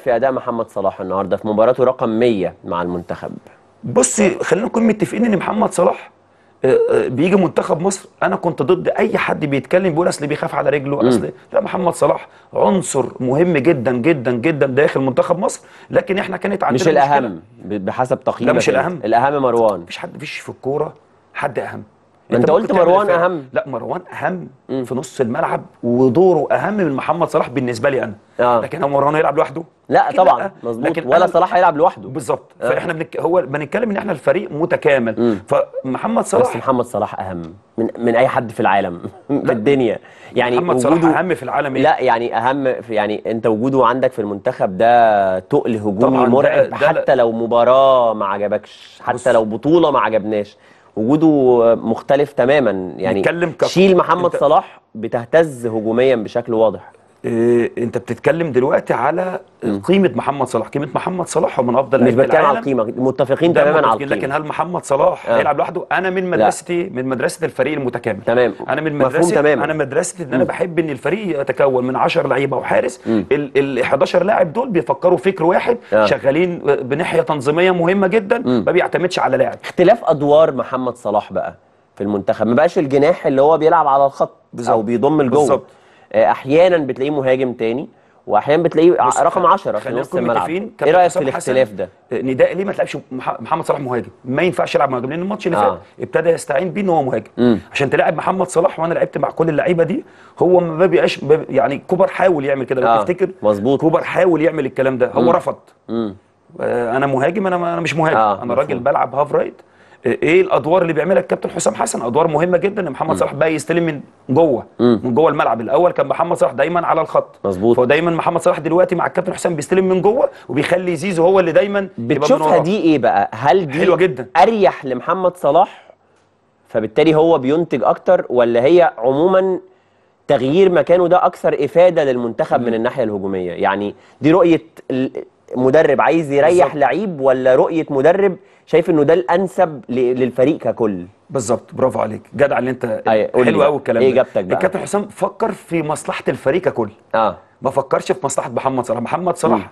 في اداء محمد صلاح النهارده في مباراته رقم 100 مع المنتخب بصي خلينا نكون متفقين ان محمد صلاح آه، آه، بيجي منتخب مصر انا كنت ضد اي حد بيتكلم بيقول اصل بيخاف على رجله اصل لا محمد صلاح عنصر مهم جدا جدا جدا داخل منتخب مصر لكن احنا كانت عندنا مش مشكلة. الاهم ب- بحسب تقييمك لا، مش أنت. الأهم. الاهم مروان مفيش حد فيش في الكوره حد اهم ما أنت ممكن قلت تعمل مروان الفرق. أهم. لا مروان اهم في نص الملعب ودوره اهم من محمد صلاح بالنسبه لي انا آه. لكن هو مروان يلعب لوحده لا أكيد طبعا لأ. مظبوط لكن ولا أنا- صلاح هيلعب لوحده بالظبط آه. فاحنا بنك... هو بنتكلم ان احنا الفريق متكامل فمحمد بس صلاح محمد صلاح اهم من من اي حد في العالم في الدنيا يعني محمد صلاح وجوده اهم في العالم إيه؟ لا يعني اهم في يعني انت وجوده عندك في المنتخب ده تقل هجومي طبعاً ده- مرعب ده- حتى لو مباراة ما عجبكش حتى بص. لو بطولة ما عجبناش وجوده مختلف تماما يعني نتكلم كك- شيل محمد أنت- صلاح بتهتز هجوميا بشكل واضح إيه انت بتتكلم دلوقتي على قيمه محمد صلاح قيمه محمد صلاح هو من افضل مش لعيبة بتكلم على العالم. القيمة متفقين ده تماما على متفقين، لكن القيمة هل محمد صلاح آه. هيلعب لوحده انا من مدرستي من مدرسه الفريق المتكامل تمام. انا من مفهوم مدرسه تماما. انا مدرسه ان انا بحب ان الفريق يتكون من 10 لعيبه وحارس ال ال 11 لاعب دول بيفكروا فكر واحد آه. شغالين بناحيه تنظيميه مهمه جدا ما بيعتمدش على لاعب اختلاف ادوار محمد صلاح بقى في المنتخب ما بقاش الجناح اللي هو بيلعب على الخط بالظبط. او بيضم لجوه بالظبط. آه، احيانا بتلاقيه مهاجم تاني واحيانا بتلاقيه ع- بص، رقم 10 في خلينا نص نكون الملعب متفقين، ايه كابتن رايك في حسام الاختلاف حسن، ده نداء ليه ما تلعبش مح- محمد صلاح مهاجم ما ينفعش يلعب مهاجم لان الماتش اللي آه. فات ابتدى يستعين بيه ان هو مهاجم مم. عشان تلاعب محمد صلاح وانا لعبت مع كل اللعيبه دي هو ما بيبقاش ما بي- يعني كوبر حاول يعمل كده لو آه، تفتكر مظبوط. كوبر حاول يعمل الكلام ده هو رفض امم آه، انا مهاجم انا انا مش مهاجم آه، انا راجل مفهوم. بلعب هاف رايت آه، ايه الادوار اللي بيعملها الكابتن حسام حسن ادوار مهمه جدا ان محمد صلاح بقى يستلم من جوه من جوه الملعب الاول كان محمد صلاح دايما على الخط مظبوط. فدايما محمد صلاح دلوقتي مع الكابتن حسام بيستلم من جوه وبيخلي زيزو هو اللي دايما يبقى من بتشوفها وراه. دي ايه بقى هل دي حلوة جدا. اريح لمحمد صلاح فبالتالي هو بينتج اكتر ولا هي عموما تغيير مكانه ده اكثر افاده للمنتخب من الناحيه الهجوميه يعني دي رؤيه ال- مدرب عايز يريح بالظبط. لعيب ولا رؤيه مدرب شايف انه ده الانسب ل- للفريق ككل بالظبط برافو عليك جدع اللي انت أيوة، قول لي حلو بقى. قوي الكلام إيه ده. إجابتك بقى؟ الكابتن حسام فكر في مصلحه الفريق ككل اه ما فكرش في مصلحه محمد صلاح محمد صلاح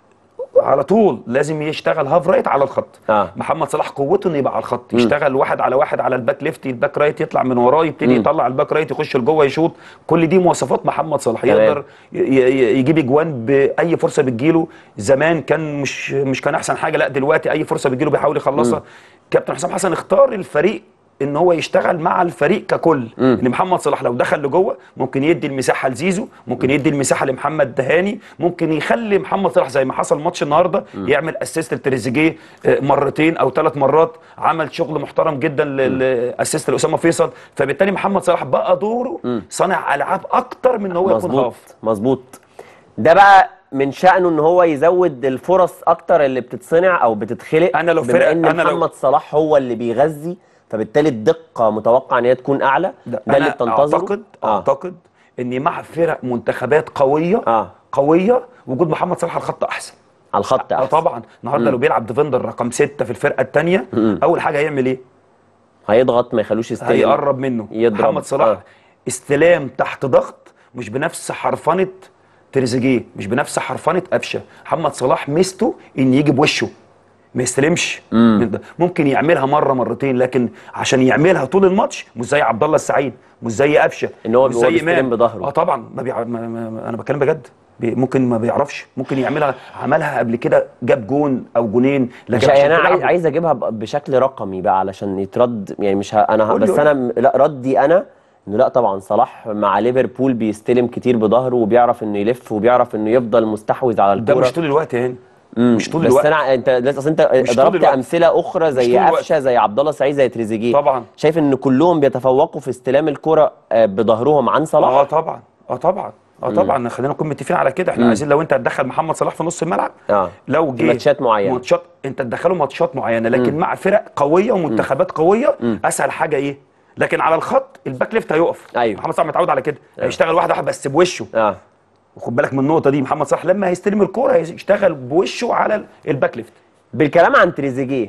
على طول لازم يشتغل هاف رايت على الخط آه. محمد صلاح قوته انه يبقى على الخط يشتغل واحد على واحد على الباك ليفت الباك رايت يطلع من وراه يبتدي يطلع الباك رايت يخش لجوه يشوط كل دي مواصفات محمد صلاح تمام. يقدر ي- ي- يجيب اجوان باي فرصه بتجيله زمان كان مش مش كان احسن حاجه لا دلوقتي اي فرصه بتجيله بيحاول يخلصها كابتن حسام حسن اختار الفريق ان هو يشتغل مع الفريق ككل ان محمد صلاح لو دخل لجوه ممكن يدي المساحه لزيزو ممكن يدي المساحه لمحمد دهاني ممكن يخلي محمد صلاح زي ما حصل ماتش النهارده يعمل اسيست لتريزيجيه آه، مرتين او ثلاث مرات عمل شغل محترم جدا للاسيست لاسامه فيصل فبالتالي محمد صلاح بقى دوره صانع العاب اكتر من ان هو يكون مظبوط هاف مظبوط ده بقى من شأنه ان هو يزود الفرص اكتر اللي بتصنع او بتتخلق أنا لو بما فرق- ان أنا لو- محمد صلاح هو اللي بيغذي فبالتالي الدقة متوقع ان هي تكون اعلى ده, اللي انا بتنتظره اعتقد آه. اعتقد ان مع فرق منتخبات قويه آه. قويه وجود محمد صلاح على الخط احسن على الخط اه احسن طبعا النهارده لو بيلعب ديفندر رقم ستة في الفرقه الثانيه اول حاجه هيعمل ايه هيضغط ما يخلوش يستلم هيقرب منه يضرب. محمد صلاح آه. استلام تحت ضغط مش بنفس حرفنه تريزيجيه مش بنفس حرفنه قفشه محمد صلاح ميزته ان يجي بوشه ما يستلمش من ده. ممكن يعملها مره مرتين لكن عشان يعملها طول الماتش مش زي عبد الله السعيد مش زي قفشه إن هو مش هو زي بيستلم إمام. بظهره. اه طبعا ما, بيع... ما... ما... ما... انا بتكلم بجد بي... ممكن ما بيعرفش ممكن يعملها عملها قبل كده جاب جون او جونين مش لكن عشان يعني انا عايز, تلعب- عايز اجيبها ب- بشكل رقمي بقى علشان يترد يعني مش ه... انا ه... قول لي، بس قول انا م- لا ردي انا انه لا طبعا صلاح مع ليفربول بيستلم كتير بظهره وبيعرف انه يلف وبيعرف انه يفضل مستحوذ على ده الكوره مش طول الوقت يعني مم. مش طول بس الوقت انا انت لسه اصل انت مش طول ضربت الوقت. امثله اخرى مش زي طول الوقت. قفشه زي عبد الله السعيد زي تريزيجيه طبعا. شايف ان كلهم بيتفوقوا في استلام الكره آه، بظهرهم عن صلاح اه طبعا اه طبعا اه طبعا خلينا نكون متفقين على كده احنا عايزين لو انت هتدخل محمد صلاح في نص الملعب اه لو في جه ماتشات معينة. ماتشات انت تدخله ماتشات معينه لكن مع فرق قويه ومنتخبات قويه اسهل حاجه ايه لكن على الخط الباك ليفت هيقف أيوة. محمد صلاح متعود على كده هيشتغل واحده واحده بس بوشه اه وخد بالك من النقطه دي محمد صلاح لما هيستلم الكوره هيشتغل بوشه على الباك ليفت بالكلام عن تريزيجيه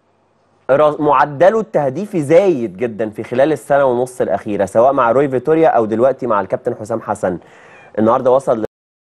را- معدله التهديفي زايد جدا في خلال السنه ونص الاخيره سواء مع روي فيتوريا او دلوقتي مع الكابتن حسام حسن النهارده وصل